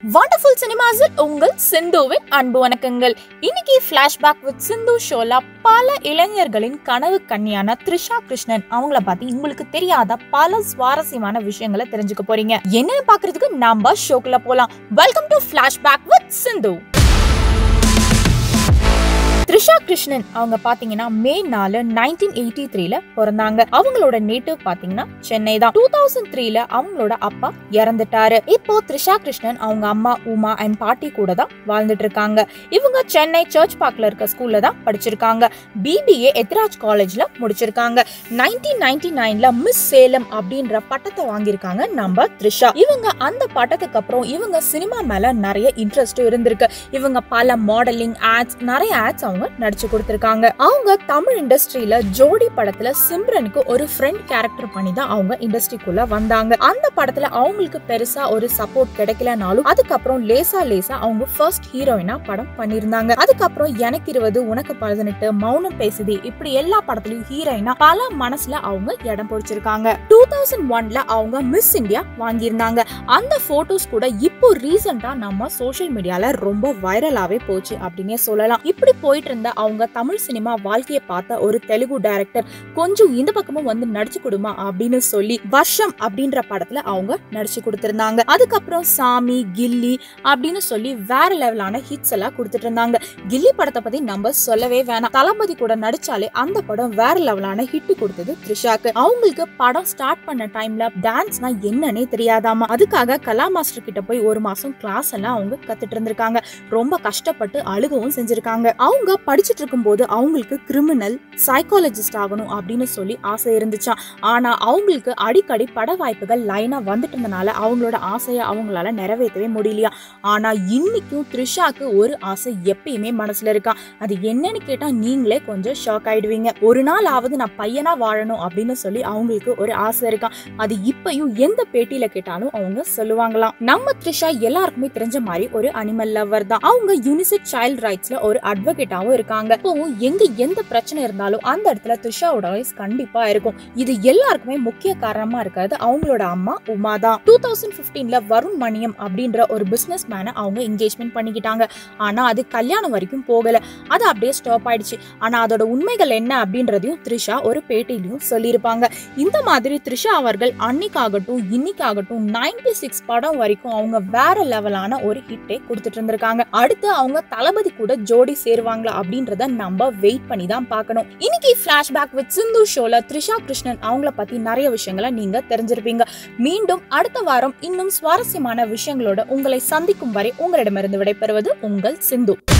wonderful சினிமாஸில் உங்கள் சிந்துவின் அன்பு வணக்கங்கள் இன்னைக்கு ஃபிளாஷ்பேக் வித் சிந்து ஷோல பல இளைஞர்களின் கனவு கன்னியான த்ரிஷா கிருஷ்ணன் அவங்கள பத்தி உங்களுக்கு தெரியாத பல சுவாரஸ்யமான விஷயங்களை தெரிஞ்சுக்க போறீங்க என்னன்னு பாக்குறதுக்கு நாம ஷோக்குள்ள போலாம் welcome to flashback with Sindhu Trisha Krishnan அவங்க பாத்தீங்கன்னா மே நாலு நைன்டீன் எயிட்டி த்ரீல பிறந்தாங்க அவங்களோட நேட்டிவ் பாத்தீங்கன்னா சென்னை தான் டூ தௌசண்ட் த்ரீல அவங்களோட அப்பா இறந்துட்டாரு இப்போ த்ரிஷா கிருஷ்ணன் அவங்க அம்மா உமா அண்ட் பாட்டி கூட தான் வாழ்ந்துட்டு இருக்காங்க இவங்க சென்னை சர்ச் பார்க்ல இருக்க ஸ்கூல்ல தான் படிச்சிருக்காங்க பிபிஏ எத்ராஜ் காலேஜ்ல முடிச்சிருக்காங்க நைன்டீன் நைன்டி நைன்ல மிஸ் சேலம் அப்படின்ற பட்டத்தை வாங்கியிருக்காங்க நம்ம த்ரிஷா இவங்க அந்த பட்டத்துக்கு அப்புறம் இவங்க சினிமா மேல நிறைய இன்ட்ரெஸ்ட் இருந்திருக்கு இவங்க பல மாடலிங் ஆட்ஸ் நிறைய ஆட்ஸ் அவங்க நடிச்சு கொடுத்திருக்காங்க அவங்க தமிழ் இண்டஸ்ட்ரியில ஜோடி படத்துல சிம்ரனுக்கு ஒரு ஃப்ரெண்ட் கேரக்டர் பண்ணி தான் அவங்க இண்டஸ்ட்ரிக்குள்ள வந்தாங்க அந்த படத்துல அவங்களுக்கு பெருசா ஒரு சப்போர்ட் கிடைக்கலனாலும் அதுக்கப்புறம் லேசா லேசா அவங்க ஃபர்ஸ்ட் ஹீரோயினா படம் பண்ணிருந்தாங்க அதுக்கப்புறம் எனக்கு இருபது உனக்கு பதினெட்டு மௌனம் பேசுதே இப்படி எல்லா படத்துலயும் ஹீரோயினா பல மனசுல அவங்க இடம் பிடிச்சிருக்காங்க டூ தௌசண்ட் ஒன்ல அவங்க மிஸ் இந்தியா வாங்கியிருந்தாங்க அந்த போட்டோஸ் கூட இப்போ ரீசெண்டா நம்ம சோஷியல் மீடியால ரொம்ப வைரலாவே போச்சு அப்படின்னே சொல்லலாம் இப்படி போயிட்டு இருந்த அவங்க தமிழ் சினிமா வாழ்க்கையை பார்த்த ஒரு தெலுங்கு டைரக்டர் கொஞ்சம் இந்த பக்கமும் வந்து நடிச்சு கொடுமா அப்படின்னு சொல்லி வருஷம் அப்படின்ற படத்துல அவங்க நடிச்சு கொடுத்திருந்தாங்க அதுக்கப்புறம் சாமி கில்லி அப்படின்னு சொல்லி வேற லெவலான ஹிட்ஸ் எல்லாம் கொடுத்துட்டு இருந்தாங்க கில்லி படத்தை பத்தி நம்ம சொல்லவே வேணாம் தளபதி கூட நடிச்சாலே அந்த படம் வேற லெவலான ஹிட் கொடுத்தது த்ரிஷாக்கு அவங்களுக்கு படம் ஸ்டார்ட் பண்ண டைம்ல டான்ஸ்னா என்னன்னே தெரியாதாமா அதுக்காக கலா மாஸ்டர் கிட்ட போய் ஒரு மாசம் கிளாஸ் எல்லாம் அவங்க கத்துட்டு இருந்திருக்காங்க ரொம்ப கஷ்டப்பட்டு அழுகவும் செஞ்சிருக்காங்க அவங்க படிச்சுட்டு இருக்கும்போது அவங்களுக்கு கிரிமினல் சைக்காலஜிஸ்ட் ஆகணும் அப்படின்னு சொல்லி ஆசை இருந்துச்சாம் ஆனா அவங்களுக்கு அடிக்கடி பட வாய்ப்புகள் லைனா வந்துட்டதுனால அவங்களோட ஆசையை அவங்களால நிறைவேற்றவே முடியலையா ஆனா இன்னைக்கும் த்ரிஷாக்கு ஒரு ஆசை எப்பயுமே மனசுல இருக்கா அது என்னன்னு கேட்டா நீங்களே கொஞ்சம் ஷாக் ஆயிடுவீங்க ஒரு நாள் ஆவது நான் பையனா வாழணும் அப்படின்னு சொல்லி அவங்களுக்கு ஒரு ஆசை இருக்கா அது இப்பயும் எந்த பேட்டியில கேட்டாலும் அவங்க சொல்லுவாங்களாம் நம்ம த்ரிஷா எல்லாருக்குமே தெரிஞ்ச மாதிரி ஒரு அனிமல் லவர் தான் அவங்க யூனிசெக் சைல்ட் ரைட்ஸ்ல ஒரு அட்வொகேட்டாவும் இருக்காங்க இப்போவும் எங்க எந்த பிரச்சனை இருந்தாலும் அந்த இடத்துல த்ரிஷாவோட வாய்ஸ் கண்டிப்பா இருக்கும் இது எல்லாருக்குமே முக்கிய காரணமா இருக்கிறது அவங்களோட அம்மா உமா தான் டூ தௌசண்ட் பிப்டீன்ல வருண் மணியம் அப்படின்ற ஒரு பிசினஸ் மேனை அவங்க என்கேஜ்மெண்ட் பண்ணிக்கிட்டாங்க ஆனா அது கல்யாணம் வரைக்கும் போகல அது அப்படியே ஸ்டாப் ஆயிடுச்சு ஆனா அதோட உண்மைகள் என்ன அப்படின்றதையும் த்ரிஷா ஒரு பேட்டிலையும் சொல்லியிருப்பாங்க இந்த மாதிரி த்ரிஷா அவர்கள் அன்னைக்காகட்டும் இன்னைக்காகட்டும் நைன்டி சிக்ஸ் படம் வரைக்கும் அவங்க வேற லெவலான ஒரு ஹிட்டே கொடுத்துட்டு இருந்திருக்காங்க அடுத்து அவங்க தளபதி கூட ஜோடி சேருவாங்களா அப்படின்றத நம்ம வெயிட் பண்ணி தான் பார்க்கணும் இன்னைக்கு ஃபிளாஷ்பேக் வித் சிந்து ஷோல த்ரிஷா கிருஷ்ணன் அவங்கள பத்தி நிறைய விஷயங்களை நீங்க தெரிஞ்சிருப்பீங்க மீண்டும் அடுத்த வாரம் இன்னும் சுவாரஸ்யமான விஷயங்களோட உங்களை சந்திக்கும் வரை உங்களிடமிருந்து விடைபெறுவது உங்கள் சிந்து